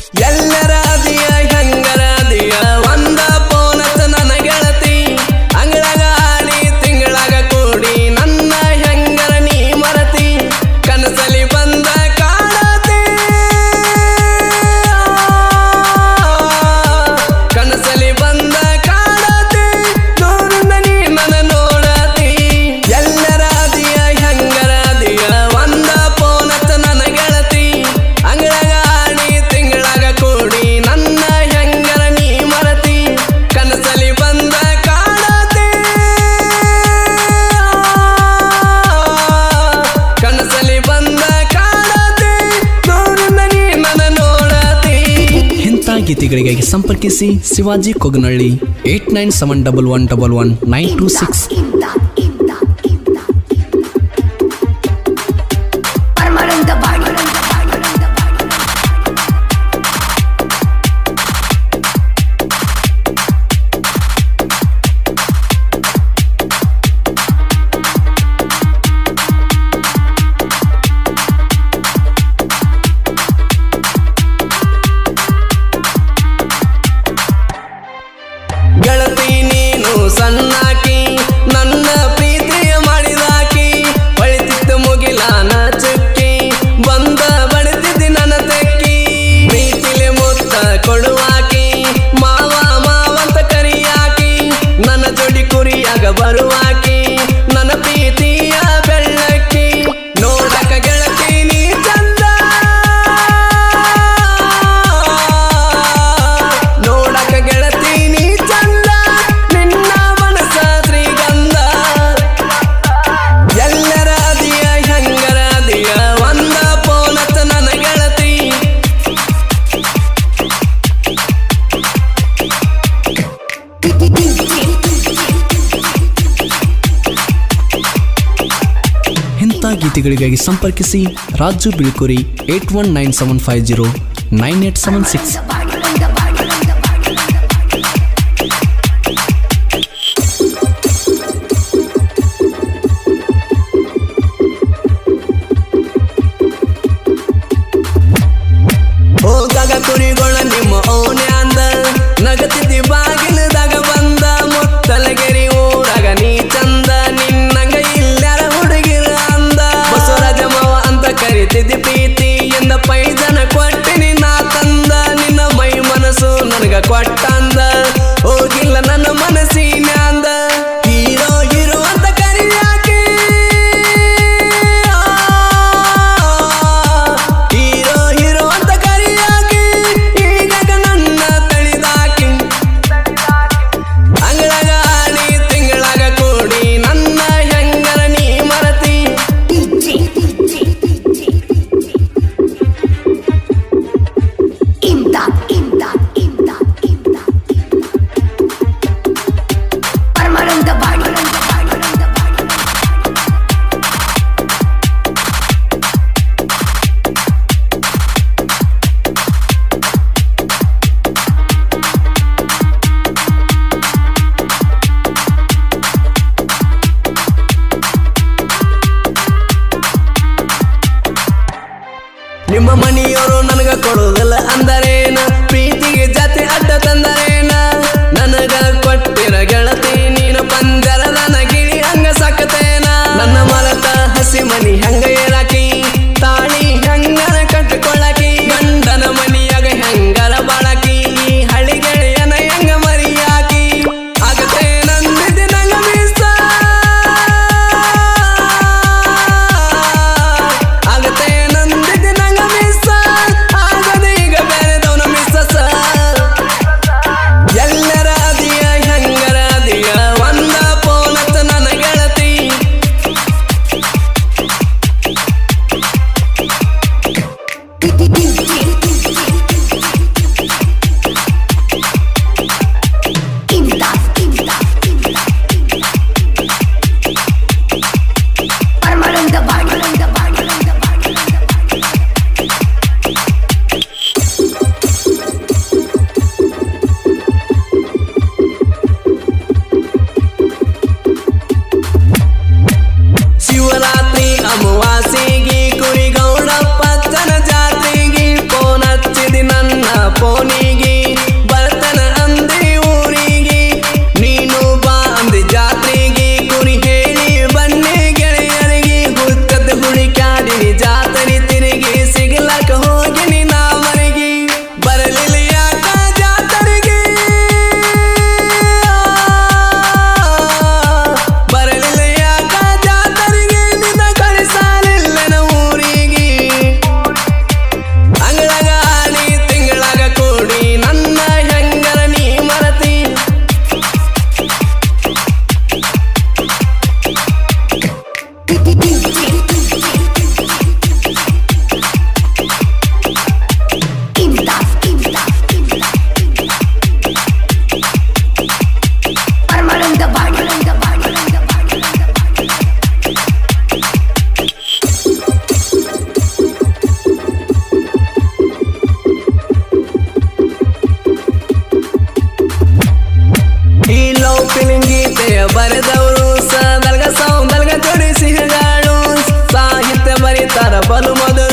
ಎಲ್ಲರ ಅದಿಯ ಹೆಂಗರ ಅದಿಯ ಒಂದ ಪೋನತ ನನ್ನ ಗೆಳತಿ ಅಂಗಳಾಗ ಆಡಿ ತಿಂಗಳಾಗ ಕೂಡಿ ನನ್ನ ಹೆಂಗರ ನೀ ಮರತಿ ಕನಸಲಿ ಬಂದ ಕಾಡತಿ ಕನಸಲಿ ಬಂದ ಕಾಡತಿ ದೂರಿಂದ ನೀ ನನ್ನ ನೋಡತಿ ಎಲ್ಲರ ಅದಿಯ ಹೆಂಗರ ಅದಿಯ ಒಂದ ಪೋನತ ನನ್ನ ಗೆಳತಿ ಅಂಗಳಾಗ ಆಡಿ ತಿಂಗಳಾಗ ಕೂಡಿ ನನ್ನ ಹೆಂಗರ ನೀ ಮರತಿ ಕನಸಲಿ ಬಂದ ಕಾಡತಿ ಕನಸಲಿ ಬಂದ ಕಾಡತಿ ದೂರಿಂದ ನೀ ನನ್ನ ನೋಡತಿ ಇಂಥ ಗೀತೆಗಳಿಗಾಗಿ ಸಂಪರ್ಕಿಸಿ Shivaji Koganahalli eight nine seven double one double one nine two six Paramananda ಬಾಡಿ ಗೆಳತಿ ನೀನು ಸಣ್ಣಾಕಿ ನನ್ನ ಪ್ರೀತಿಯ ಮಾಡಿದಾಕಿ ಬಳಿತಿತ್ತು ಮುಗಿಲಾನ ಚುಕ್ಕಿ ಬಂದ ಬಡಿತಿದ್ದಿ ನನ್ನ ತೆಕ್ಕಿ ಪ್ರೀತಿಲೆ ಮುತ್ತ ಕೊಡುವಾಕಿ ಮಾವ ಮಾವಂತ ಕರಿಯಾಕಿ ನನ್ನ ಜೋಡಿ ಕುರಿಯಾಗ ಬರುವಾಕಿ ನನ್ನ ಪ್ರೀತಿಯ ಬೆಳ್ಳಕ್ಕಿ ನೋಡಕ ಗೆಳತಿ ನೀ ಚಂದ ನೋಡಕ ಗೆಳತಿ ನೀ ಚಂದ ನಿನ್ನ ಮನಸ ಶ್ರೀಗಂಧ ಎಲ್ಲರ ಅದಿಯ ಹೆಂಗರ ಅದಿಯ ಒಂದ ಪೋನತ ನನ್ನ ಗೆಳತಿ ಇಂಥ ಗೀತೆಗಳಿಗಾಗಿ ಸಂಪರ್ಕಿಸಿ Raju Bilkuri eight one nine seven five zero nine eight seven six ಹೋಗಾಗ ಕುರಿಗೊಳ ನಿಮ್ಮ ಓನೆ ಅಂದ ನಗತಿದ್ದಿ ಬಾಗಿಲದಾಗ ಬಂದ ಮುತ್ತಲಗೆರಿ ಊರಾಗ ನೀ ಚಂದ ನಿನ್ನಂಗ ಇಲ್ಲಾರ ಹುಡುಗಿರ ಅಂದ ಬಸವರಾಜ ಮಾವ ಅಂತ ಕರಿತಿದ್ದಿ ಪ್ರೀತಿ ಎಂದ ಪೈಜನ ಕೊಟ್ಟಿನಿ ನಾ ತಂದ ನಿನ್ನ ಮೈ ಮನಸ್ಸು ನನಗ ಕೊಟ್ಟಂದ ಹೋಗಿಲ್ಲ ನನ್ನ ಮನಸ್ಸಿನ ಅಂದ ಹೀರೋ ಹೀರೋ ಅಂತ ಕರಿಯಾಕಿ ಹೀರೋ ಹೀರೋ ಅಂತ ಕರಿಯಾಕಿ ಈಗ ಕವಿತೆಯ ಬರೆದವರು ಸದಲ್ಗ ಸೌಂದಲ್ಗ ಜೋಡಿಸಿ ಹೇಗಾಳು ಸಾಹಿತ್ಯ ಬರೀತಾರ ಬಲು ಮೊದಲು